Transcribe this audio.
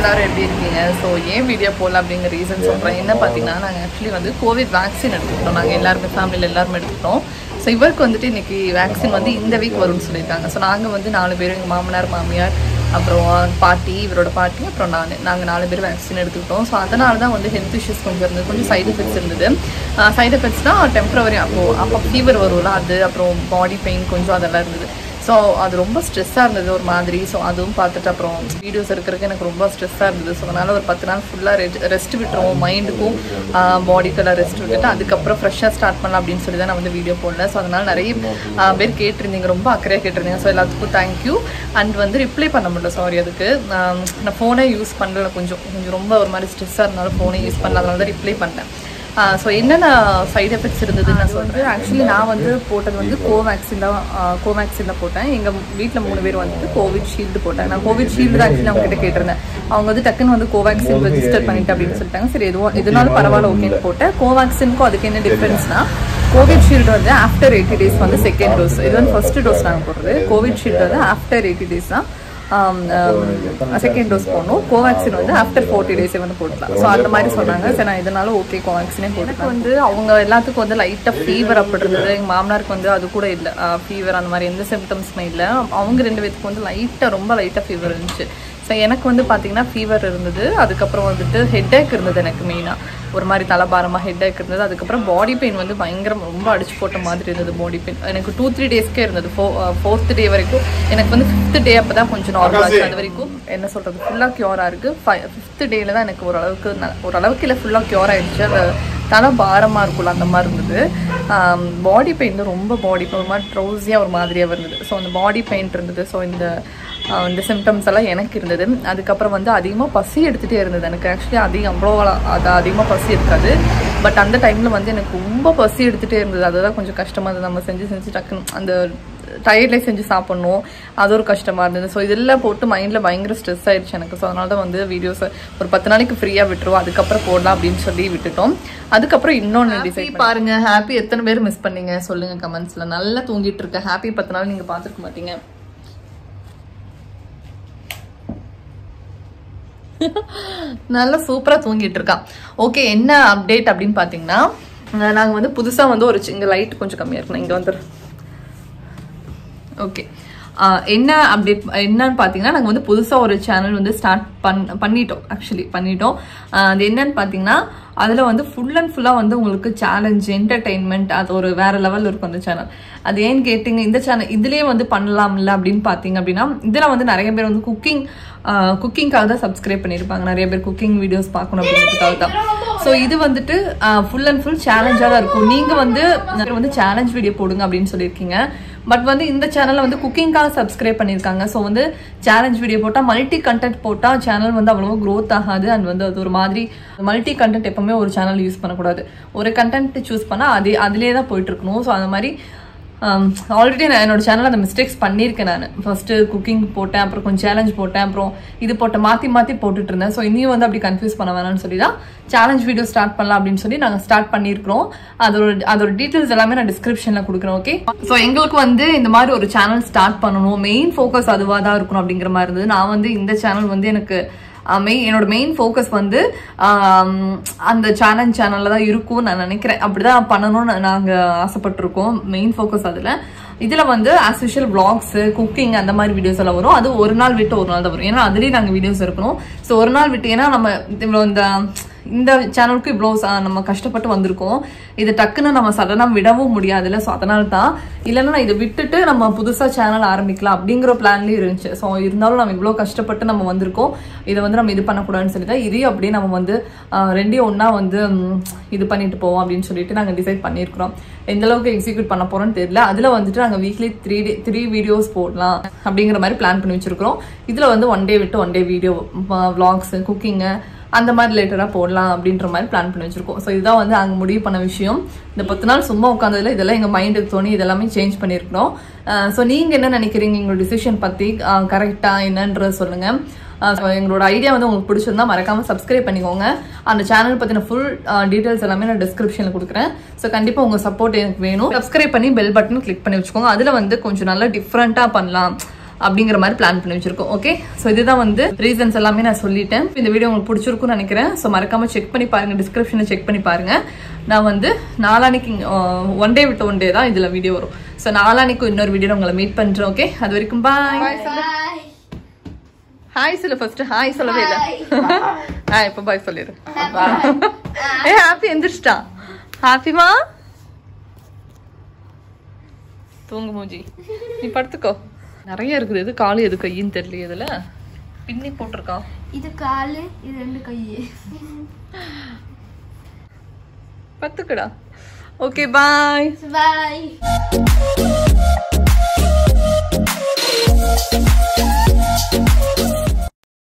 எல்லாரும் எப்படி இருக்கீங்க ஸோ ஏன் வீடியோ போடல அப்படிங்கிற ரீசன் சொல்கிறேன் என்ன பார்த்தீங்கன்னா நாங்கள் ஆக்சுவலி வந்து கோவிட் வேக்சின் எடுத்துக்கிட்டோம் நாங்கள் எல்லாருமே ஃபேமிலியில் எல்லாருமே எடுத்துக்கிட்டோம் ஸோ இவருக்கு வந்துட்டு இன்னைக்கு வேக்சின் வந்து இந்த வீக் வரும்னு சொல்லியிருக்காங்க ஸோ நாங்கள் வந்து நாலு பேரும் எங்கள் மாமனார் மாமியார் அப்புறம் பாட்டி இவரோட பாட்டி அப்புறம் நான் நாங்கள் நாலு பேர் வேக்சின் எடுத்துக்கிட்டோம் ஸோ அதனால தான் வந்து ஹெல்த் இஷ்யூஸ் கொஞ்சம் இருந்தது கொஞ்சம் சைடு எஃபெக்ட்ஸ் இருந்தது சைடு எஃபெக்ட்ஸ்னால் டெம்பரவரி அப்போ அப்போ ஃபீவர் வரும்ல அது அப்புறம் பாடி பெயின் கொஞ்சம் அதெல்லாம் இருந்தது ஸோ அது ரொம்ப ஸ்ட்ரெஸ்ஸாக இருந்தது ஒரு மாதிரி ஸோ அதுவும் பார்த்துட்டு அப்புறம் வீடியோஸ் இருக்கிறதுக்கு எனக்கு ரொம்ப ஸ்ட்ரெஸ்ஸாக இருந்தது ஸோ அதனால் ஒரு பத்து நாள் ஃபுல்லாக ரெஸ்ட் விட்டுருவோம் மைண்டுக்கும் பாடிக்கெல்லாம் ரெஸ்ட் விட்டுட்டு அதுக்கப்புறம் ஃப்ரெஷ்ஷாக ஸ்டார்ட் பண்ணலாம் அப்படின்னு சொல்லி தான் நான் வந்து வீடியோ போடல ஸோ அதனால் நிறைய ஆஹ் பேர் கேட்டிருந்தீங்க ரொம்ப அக்கறையாக கேட்டிருந்தீங்க ஸோ எல்லாத்துக்கும் தேங்க்யூ அண்ட் வந்து ரிப்ளை பண்ண முடியல சாரி அதுக்கு ஆஹ் நான் ஃபோனே யூஸ் பண்ணல கொஞ்சம் கொஞ்சம் ரொம்ப ஒரு மாதிரி ஸ்ட்ரெஸ்ஸாக இருந்தாலும் ஃபோனே யூஸ் பண்ணல அதனால தான் ரிப்ளை பண்ணேன் ஸோ என்னென்ன சைடு எஃபெக்ட்ஸ் இருந்ததுன்னு நான் சொல்கிறேன் ஆக்சுவலி நான் வந்து போட்டது வந்து கோவேக்சின் தான் கோவேக்சின் தான் போட்டேன் எங்கள் வீட்டில் மூணு பேர் வந்துட்டு கோவிட் ஷீல்டு போட்டேன் நான் கோவிட் ஷீல்டு தான் ஆக்சுவலி அவங்க கிட்ட கேட்டிருந்தேன் அவங்க வந்து டக்குன்னு வந்து கோவேக்சின் ரெஜிஸ்டர் பண்ணிட்டு அப்படின்னு சொல்லிட்டாங்க சரி எதுவும் எதுனாலும் பரவாயில்ல ஓகேன்னு போட்டேன் கோவேக்சினுக்கும் அதுக்கு என்ன டிஃப்ரென்ஸ்னா கோவிட் ஷீல்டு வந்து ஆஃப்டர் எயிட்டி டேஸ் வந்து செகண்ட் டோஸ் இது வந்து ஃபர்ஸ்ட் டோஸ் நாங்கள் போடுறது கோவிட் ஷீல்டு வந்து ஆஃப்டர் எயிட்டி டேஸ் தான் செகண்ட் டோஸ் போடணும் கோவேக்சின் வந்து ஆஃப்டர் ஃபோர்ட்டி டேஸே வந்து போட்டுக்கலாம் ஸோ அந்த மாதிரி சொன்னாங்க சரி நான் இதனால ஓகே கோவேக்சினே போட்டு வந்து அவங்க எல்லாத்துக்கும் வந்து லைட்டாக ஃபீவர் அப்படி இருந்தது எங்கள் மாமனாருக்கு வந்து அது கூட இல்லை ஃபீவர் அந்த மாதிரி எந்த சிம்டம்ஸுமே இல்லை அவங்க ரெண்டு பேத்துக்கு வந்து லைட்டாக ரொம்ப லைட்டாக ஃபீவர் இருந்துச்சு ஸோ எனக்கு வந்து பார்த்தீங்கன்னா ஃபீவர் இருந்தது அதுக்கப்புறம் வந்துட்டு ஹெட்டேக் இருந்தது எனக்கு மெயினாக ஒரு மாதிரி தலைபாரமாக ஹெட்டேக் இருந்தது அதுக்கப்புறம் பாடி பெயின் வந்து பயங்கரம் ரொம்ப அடிச்சு போட்ட மாதிரி இருந்தது பாடி பெயின் எனக்கு டூ த்ரீ டேஸ்க்கே இருந்தது ஃபோ ஃபோர்த் டே வரைக்கும் எனக்கு வந்து ஃபிஃப்த் டே அப்போ தான் கொஞ்சம் நார்மல் ஆச்சு அது வரைக்கும் என்ன சொல்கிறது ஃபுல்லாக க்யூராக இருக்குது ஃபை ஃபிஃப்த் டேயில் தான் எனக்கு ஓரளவுக்கு ந- ஓரளவுக்கு இல்லை ஃபுல்லாக க்யூர் ஆயிடுச்சு அந்த தலை பாரமாக இருக்கும்ல அந்த மாதிரி இருந்தது பாடி பெயின் ரொம்ப பாடி பெயின் ஒரு மாதிரி ட்ரௌஸியாக ஒரு மாதிரியாக இருந்தது ஸோ அந்த பாடி பெயின் இருந்தது ஸோ இந்த ஆஹ் இந்த சிம்டம்ஸ் எல்லாம் எனக்கு இருந்தது அதுக்கப்புறம் வந்து அதிகமாக பசி எடுத்துகிட்டே இருந்தது எனக்கு ஆக்சுவலி அதிகம் அவ்வளோ அது அதிகமாக பசி இருக்காது பட் அந்த டைமில் வந்து எனக்கு ரொம்ப பசி எடுத்துகிட்டே இருந்தது அதுதான் கொஞ்சம் கஷ்டமாக இருந்தது நம்ம செஞ்சு செஞ்சு டக்குன்னு அந்த டயர்ட்லேயே செஞ்சு சாப்பிட்ணும் அது ஒரு கஷ்டமாக இருந்தது ஸோ இதெல்லாம் போட்டு மைண்டில் பயங்கர ஸ்ட்ரெஸ் ஆயிடுச்சு எனக்கு ஸோ அதனால தான் வந்து வீடியோஸை ஒரு பத்து நாளைக்கு ஃப்ரீயாக விட்டுருவோம் அதுக்கப்புறம் போடலாம் அப்படின்னு சொல்லி விட்டுட்டோம் அதுக்கப்புறம் இன்னொன்று டிசைட் பாருங்க ஹாப்பி எத்தனை பேர் மிஸ் பண்ணீங்க சொல்லுங்க கமெண்ட்ஸில் நல்லா தூங்கிட்டு இருக்கேன் ஹாப்பி பத்து நாள் நீங்கள் பார்த்துருக்க மாட்டீங்க நல்லா சூப்பராக தூங்கிட்டு இருக்கான் ஓகே என்ன அப்டேட் அப்படின்னு பார்த்தீங்கன்னா நாங்கள் வந்து புதுசாக வந்து ஒரு இங்கே லைட் கொஞ்சம் கம்மியாக இருக்கணும் இங்கே வந்துடு ஓகே என்ன அப்டேட் என்னன்னு பார்த்தீங்கன்னா நாங்கள் வந்து புதுசாக ஒரு சேனல் வந்து ஸ்டார்ட் பண் பண்ணிட்டோம் ஆக்சுவலி பண்ணிட்டோம் ஆஹ் அது என்னன்னு பார்த்தீங்கன்னா அதில் வந்து ஃபுல் அண்ட் ஃபுல்லாக வந்து உங்களுக்கு சேலஞ்ச் என்டர்டெயின்மெண்ட் அது ஒரு வேற லெவலில் இருக்கும் அந்த சேனல் அது ஏன்னு கேட்டிங்க இந்த சேனல் இதுலேயே வந்து பண்ணலாம்ல அப்படின்னு பார்த்தீங்க அப்படின்னா இதில் வந்து நிறைய பேர் வந்து குக்கிங் குக்கிங்காக தான் சப்ஸ்கிரைப் பண்ணியிருப்பாங்க நிறைய பேர் குக்கிங் வீடியோஸ் பார்க்கணும் அப்படிங்கிறதுக்காக தான் ஸோ இது வந்துட்டு ஃபுல் அண்ட் ஃபுல் சேலஞ்சாக தான் இருக்கும் நீங்கள் வந்து நிறைய வந்து சேலஞ்ச் வீடியோ போடுங்க அப்படின்னு சொல்லியிருக்கீங்க பட் வந்து இந்த சேனலில் வந்து குக்கிங்காக சப்ஸ்கிரைப் பண்ணியிருக்காங்க ஸோ வந்து சேலஞ்ச் வீடியோ போட்டால் மல்டி கண்டென்ட் போட்டால் சேனல் வந்து அவ்வளோ க்ரோத் ஆகாது அண்ட் வந்து அது ஒரு மாதிரி மல்டி கண்டென்ட் எப்பவுமே ஒரு சேனல் யூஸ் பண்ணக்கூடாது ஒரு கண்டென்ட் சூஸ் பண்ணால் அதே அதிலே தான் போயிட்டு இருக்கணும் ஸோ அந்த மாதிரி ஆல்ரெடி நான் என்னோட சேனலில் அந்த மிஸ்டேக்ஸ் பண்ணியிருக்கேன் நான் ஃபர்ஸ்ட்டு குக்கிங் போட்டேன் அப்புறம் கொஞ்சம் சேலஞ்ச் போட்டேன் அப்புறம் இது போட்ட மாற்றி மாற்றி போட்டுட்டு இருந்தேன் ஸோ இனியும் வந்து அப்படி கன்ஃபியூஸ் பண்ண வேணாம்னு சொல்லி தான் சேலஞ்ச் வீடியோ ஸ்டார்ட் பண்ணலாம் அப்படின்னு சொல்லி நாங்கள் ஸ்டார்ட் பண்ணியிருக்கிறோம் அதோட அதோட டீட்டெயில்ஸ் எல்லாமே நான் டிஸ்கிரிப்ஷனில் கொடுக்குறேன் ஓகே ஸோ எங்களுக்கு வந்து இந்த மாதிரி ஒரு சேனல் ஸ்டார்ட் பண்ணணும் மெயின் ஃபோக்கஸ் அதுவாக தான் இருக்கணும் அப்படிங்கிற மாதிரி இருந்தது நான் வந்து இந்த சேனல் வந்து எனக்கு மெயின் என்னோட மெயின் ஃபோக்கஸ் வந்து ஆம், அந்த சேனல் சேனலில் தான் இருக்கும் நான் நினைக்கிறேன் அப்படிதான் பண்ணணும்னு நாங்கள் ஆசைப்பட்டிருக்கோம் மெயின் ஃபோக்கஸ் அதில் இதில் வந்து ஆஸ் யூஷுவல் vlogs குக்கிங் அந்த மாதிரி வீடியோஸ் எல்லாம் வரும் அது ஒரு நாள் விட்டு ஒரு நாள் தான் வரும் ஏன்னா அதுலேயே நாங்கள் வீடியோஸ் இருக்கணும் ஸோ ஒரு நாள் விட்டு ஏன்னா நம்ம இவ்வளோ இந்த இந்த சேனலுக்கு இவ்வளோ ச- நம்ம கஷ்டப்பட்டு வந்திருக்கோம் இது டக்குன்னு நம்ம சடனாக விடவும் முடியாதுல்ல ஸோ அதனால தான் இல்லைன்னா நான் இதை விட்டுட்டு நம்ம புதுசாக சேனல் ஆரம்பிக்கலாம் அப்படிங்கிற பிளான்லேயும் இருந்துச்சு ஸோ இருந்தாலும் நம்ம இவ்வளோ கஷ்டப்பட்டு நம்ம வந்திருக்கோம் இதை வந்து நம்ம இது பண்ணக்கூடாதுன்னு சொல்லி தான் இதையும் அப்படியே நம்ம வந்து ஆஹ், ரெண்டையும் ஒன்றா வந்து ம், இது பண்ணிட்டு போவோம் அப்படின்னு சொல்லிட்டு நாங்கள் டிசைட் பண்ணியிருக்கிறோம் எந்த அளவுக்கு எக்ஸிக்யூட் பண்ண போறோம்னு தெரியல அதில் வந்துட்டு நாங்கள் weekly three day three videos போடலாம் அப்படிங்கிற மாதிரி பிளான் பண்ணி வச்சிருக்கிறோம் இதில் வந்து ஒன் டே விட்டு ஒன் டே வீடியோ vlogs குக்கிங்கு அந்த மாதிரி ரிலேட்டடாக போடலாம் அப்படின்ற மாதிரி பிளான் பண்ணி வச்சிருக்கோம் ஸோ இதுதான் வந்து அங்கே முடிவு பண்ண விஷயம் இந்த பத்து நாள் சும்மா உட்காந்ததுல இதெல்லாம் எங்கள் மைண்டுக்கு தோணி இதெல்லாமே சேஞ்ச் பண்ணியிருக்கிறோம் ஸோ நீங்கள் என்ன நினைக்கிறீங்க எங்களோட டிசிஷன் பற்றி கரெக்டாக என்னன்றது சொல்லுங்கள் ஸோ எங்களோட ஐடியா வந்து உங்களுக்கு பிடிச்சிருந்தா மறக்காம சப்ஸ்கிரைப் பண்ணிக்கோங்க அந்த சேனல் பற்றின ஃபுல் டீட்டெயில்ஸ் எல்லாமே நான் டிஸ்கிரிப்ஷனில் கொடுக்குறேன் ஸோ கண்டிப்பாக உங்கள் சப்போர்ட் எனக்கு வேணும் சப்ஸ்கிரைப் பண்ணி பெல் பட்டன் கிளிக் பண்ணி வச்சுக்கோங்க அதில் வந்து கொஞ்சம் நல்லா டிஃப்ரெண்ட்டாக பண்ணலாம் அப்படிங்கிற மாதிரி பிளான் பண்ணி வச்சிருக்கோம் ஓகே ஸோ இதுதான் வந்து ரீசன்ஸ் எல்லாமே நான் சொல்லிட்டேன் இந்த வீடியோ உங்களுக்கு பிடிச்சிருக்கும்னு நினைக்கிறேன் ஸோ மறக்காம செக் பண்ணி பாருங்க டிஸ்கிரிப்ஷனை செக் பண்ணி பாருங்க நான் வந்து நாளானிக்கு ஒன் டே விட்டு ஒன் டே தான் இதுல வீடியோ வரும் ஸோ நாளானிக்கு இன்னொரு வீடியோ உங்களை மீட் பண்றேன் ஓகே அது வரைக்கும் பாய் Bye. ஹாய் சொல்லு ஃபர்ஸ்ட் ஹாய் சொல்லவே இல்லை ஆ இப்போ பாய் சொல்லிடு ஏ ஹாப்பி எந்திரிச்சிட்டா ஹாப்பிமா தூங்கு மூஞ்சி நீ படுத்துக்கோ நிறைய இருக்குது எது காலு எது கையின்னு தெரியல இதுல பின்னி போட்டிருக்கான் இது காலு இது ரெண்டு கையு பத்துக்கடா ஓகே பாய் பாய்